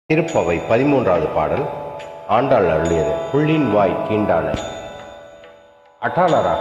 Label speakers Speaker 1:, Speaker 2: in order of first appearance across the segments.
Speaker 1: திருப்பவை பதிமூன்றாவது பாடல் ஆண்டாள் அருளியது புள்ளின் வாய் கீண்டான அட்டாளராக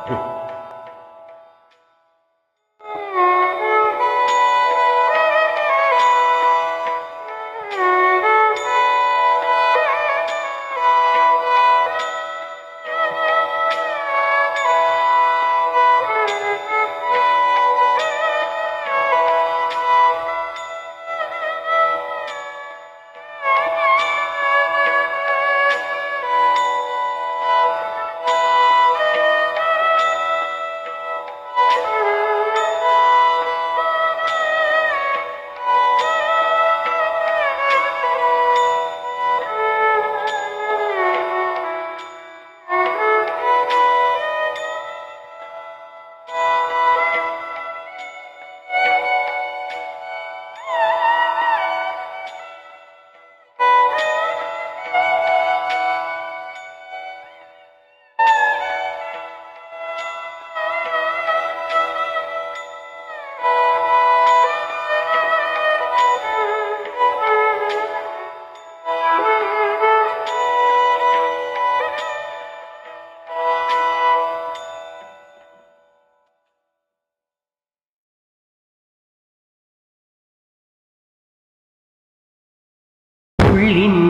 Speaker 2: புள்ளின்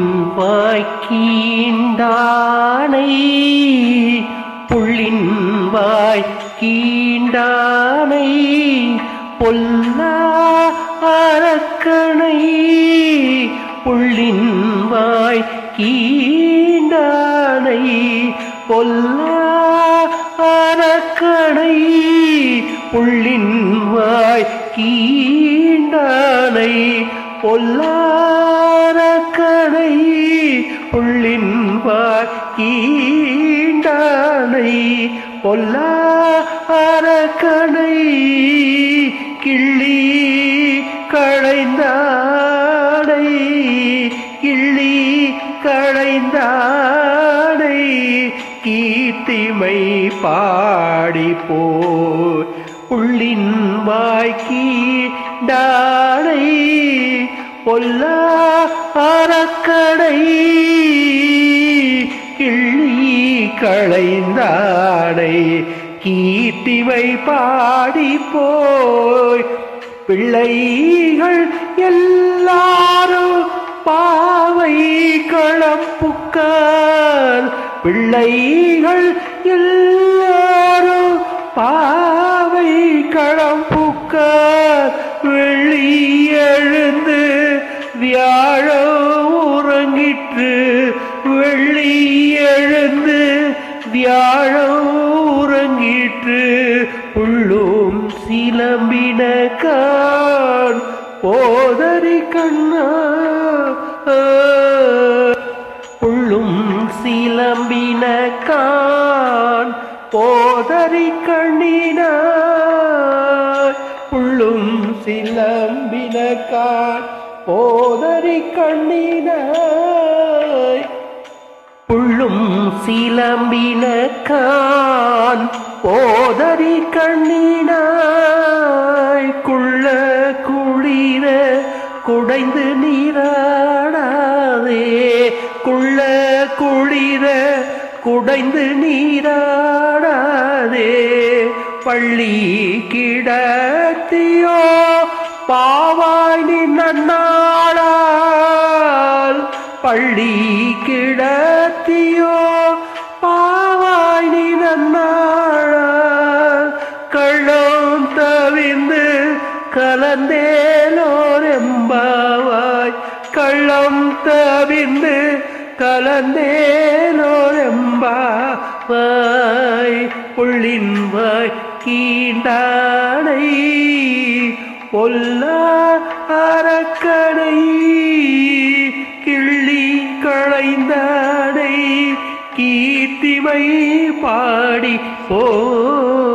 Speaker 2: வாய்க்கீண்டானை புள்ளின் வாய்க்கீண்டானை பொல்லா அரக்கனை புள்ளின் வாய்க்கீண்டானை பொல்லா அரக்கனை புள்ளின் வாய்க்கீண்டானை பொல்லாரக்கனை புள்ளின் வாக்கீண்டானை பொல்லாரக்கனை கிள்ளி களைந்தாடை கிள்ளி களைந்தாடை கீர்த்திமை பாடி போய் புள்ளின் வாய்க்கீண்டாடை பொல்லா அறக்கடை கிள்ளி களைந்தாடை கீர்த்திவை பாடி போய் பிள்ளைகள் எல்லாரும் பாவை களப்புக்கார் பிள்ளைகள் எல்லாரும் பாவை களப்புக்கார் வெள்ளி எழுந்து வியாழம் உறங்கிற்று வெள்ளி எழுந்து வியாழம் உறங்கிற்று புள்ளும் சிலம்பின கான் போதரி கண்ணா புள்ளும் சிலம்பின கான் போதரி கண்ணினாய் புள்ளும் சிலம்பின கான் போதரி கண்ணினாய் புள்ளும் சிலம்பின கான் போதரி கண்ணினாய் குள்ள குளிர குடைந்து நீராடாதே குள்ள குளிர குடைந்து நீராடாதே பள்ளி கிடத்தியோ பாவாய் நீ நன்னாளால் பள்ளி கிடத்தியோ பாவாய் நீ நன்னாளால் கள்ளம் தவிந்து கலந்தேலோரெம்பாவாய் கள்ளம் தவிந்து கலந்தேலோரெம்பாவாய் புள்ளின் வாய் கீண்டானை பொல்லா அரக்கடை கிள்ளி களைந்தாடை கீர்த்திமை பாடி போ